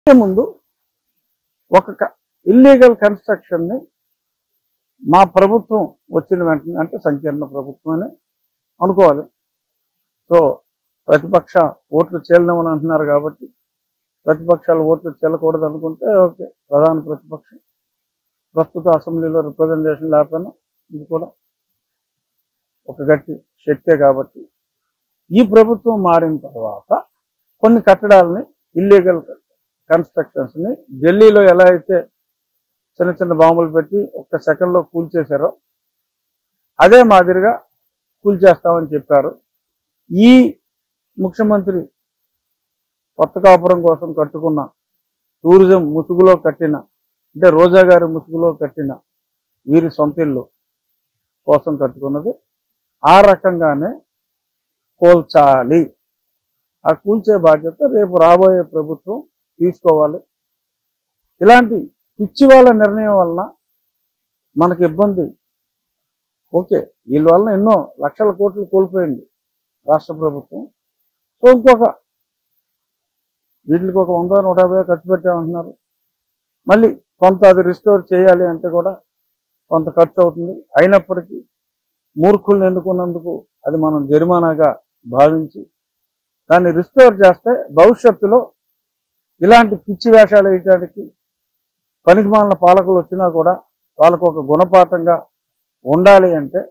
కంటే ముందు ఒక ఇల్లీగల్ కన్స్ట్రక్షన్ ని మా ప్రభుత్వం వచ్చిన వెంటనే అంటే సంకీర్ణ ప్రభుత్వం అని అనుకోవాలి సో ప్రతిపక్ష ఓట్లు చేలనివ్వని అంటున్నారు కాబట్టి ప్రతిపక్షాలు ఓట్లు చెల్లకూడదు అనుకుంటే ఓకే ప్రధాన ప్రతిపక్షం ప్రస్తుత అసెంబ్లీలో రిప్రజెంటేషన్ లేకపోయినా ఇది కూడా ఒక గట్టి శక్తే కాబట్టి ఈ ప్రభుత్వం మారిన తర్వాత కొన్ని కట్టడాలని ఇల్లీగల్ కన్స్ట్రక్షన్స్ ని ఢిల్లీలో ఎలా అయితే చిన్న చిన్న బాంబులు పెట్టి ఒక్క సెకండ్ లో కూల్చేశారో అదే మాదిరిగా కూల్చేస్తామని చెప్పారు ఈ ముఖ్యమంత్రి కొత్త కాపురం కోసం కట్టుకున్న టూరిజం ముసుగులో కట్టిన అంటే రోజా గారి ముసుగులో కట్టిన వీరి సొంత ఇల్లు కోసం కట్టుకున్నది ఆ రకంగానే కోల్చాలి ఆ కూల్చే బాధ్యత రేపు రాబోయే ప్రభుత్వం తీసుకోవాలి ఇలాంటి పిచ్చి వాళ్ళ నిర్ణయం వలన మనకి ఇబ్బంది ఓకే వీళ్ళ వలన ఎన్నో లక్షల కోట్లు కోల్పోయింది రాష్ట్ర ప్రభుత్వం సో ఇంకొక వీటికి ఒక వంద నూట యాభై ఖర్చు పెట్టామంటున్నారు మళ్ళీ కొంత అది రిస్టోర్ చేయాలి అంటే కూడా కొంత ఖర్చు అవుతుంది అయినప్పటికీ మూర్ఖుల్ని ఎన్నుకున్నందుకు అది మనం జరిమానాగా భావించి దాన్ని రిస్టోర్ చేస్తే భవిష్యత్తులో ఇలాంటి పిచ్చి వేషాలు వేయడానికి పనికిమాలిన పాలకులు వచ్చినా కూడా వాళ్ళకు ఒక గుణపాఠంగా ఉండాలి అంటే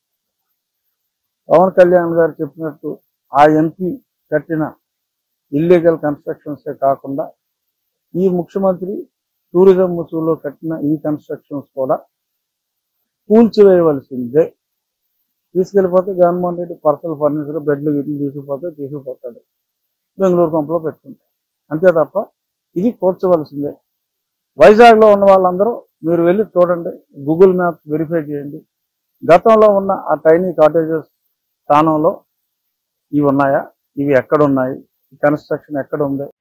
పవన్ కళ్యాణ్ గారు చెప్పినట్టు ఆ ఎంపీ కట్టిన ఇల్లీగల్ కన్స్ట్రక్షన్సే కాకుండా ఈ ముఖ్యమంత్రి టూరిజం ముసుగులో కట్టిన ఈ కన్స్ట్రక్షన్స్ కూడా కూల్చివేయవలసిందే తీసుకెళ్ళిపోతే జగన్మోహన్ రెడ్డి పర్సనల్ ఫర్నిచర్ బెడ్లు గిట్లు తీసుకుపోతే తీసుకుపోతాడు బెంగళూరు పంపలో పెట్టుకుంటాడు అంతే తప్ప ఇది కూర్చవలసిందే వైజాగ్లో ఉన్న వాళ్ళందరూ మీరు వెళ్ళి చూడండి గూగుల్ మ్యాప్స్ వెరిఫై చేయండి గతంలో ఉన్న ఆ టైనీ కాటేజెస్ స్థానంలో ఇవి ఉన్నాయా ఇవి ఎక్కడ ఉన్నాయి ఈ కన్స్ట్రక్షన్ ఎక్కడ ఉంది